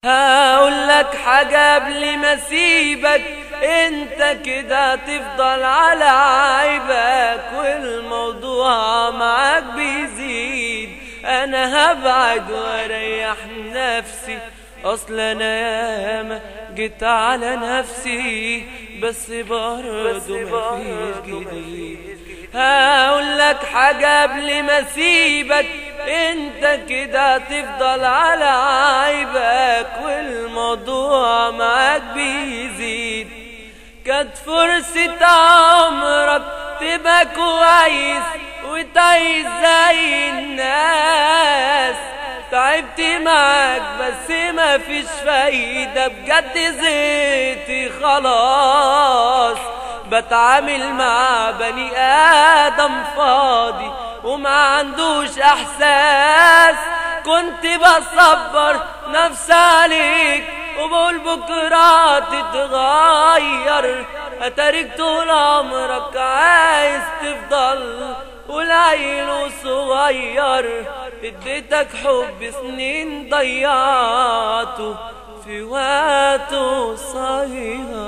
هقول لك حاجة قبل ما اسيبك انت كده تفضل على عيبك والموضوع معاك بيزيد انا هبعد واريح نفسي اصل انا ياما جيت على نفسي بس برضه مفيش جديد هقول لك حاجة قبل ما اسيبك انت كده تفضل على عيبك والموضوع معاك بيزيد كانت فرصة عمرك تبقى كويس وتعيش زي الناس تعبت معاك بس ما فيش فايدة بجد زيتي خلاص بتعامل مع بني آدم فاضي وما عندوش احساس كنت بصبر نفسي عليك وبقول بكرة تتغير اتاريك طول عمرك عايز تفضل والعيل صغير اديتك حب سنين ضيعته في وقت قصير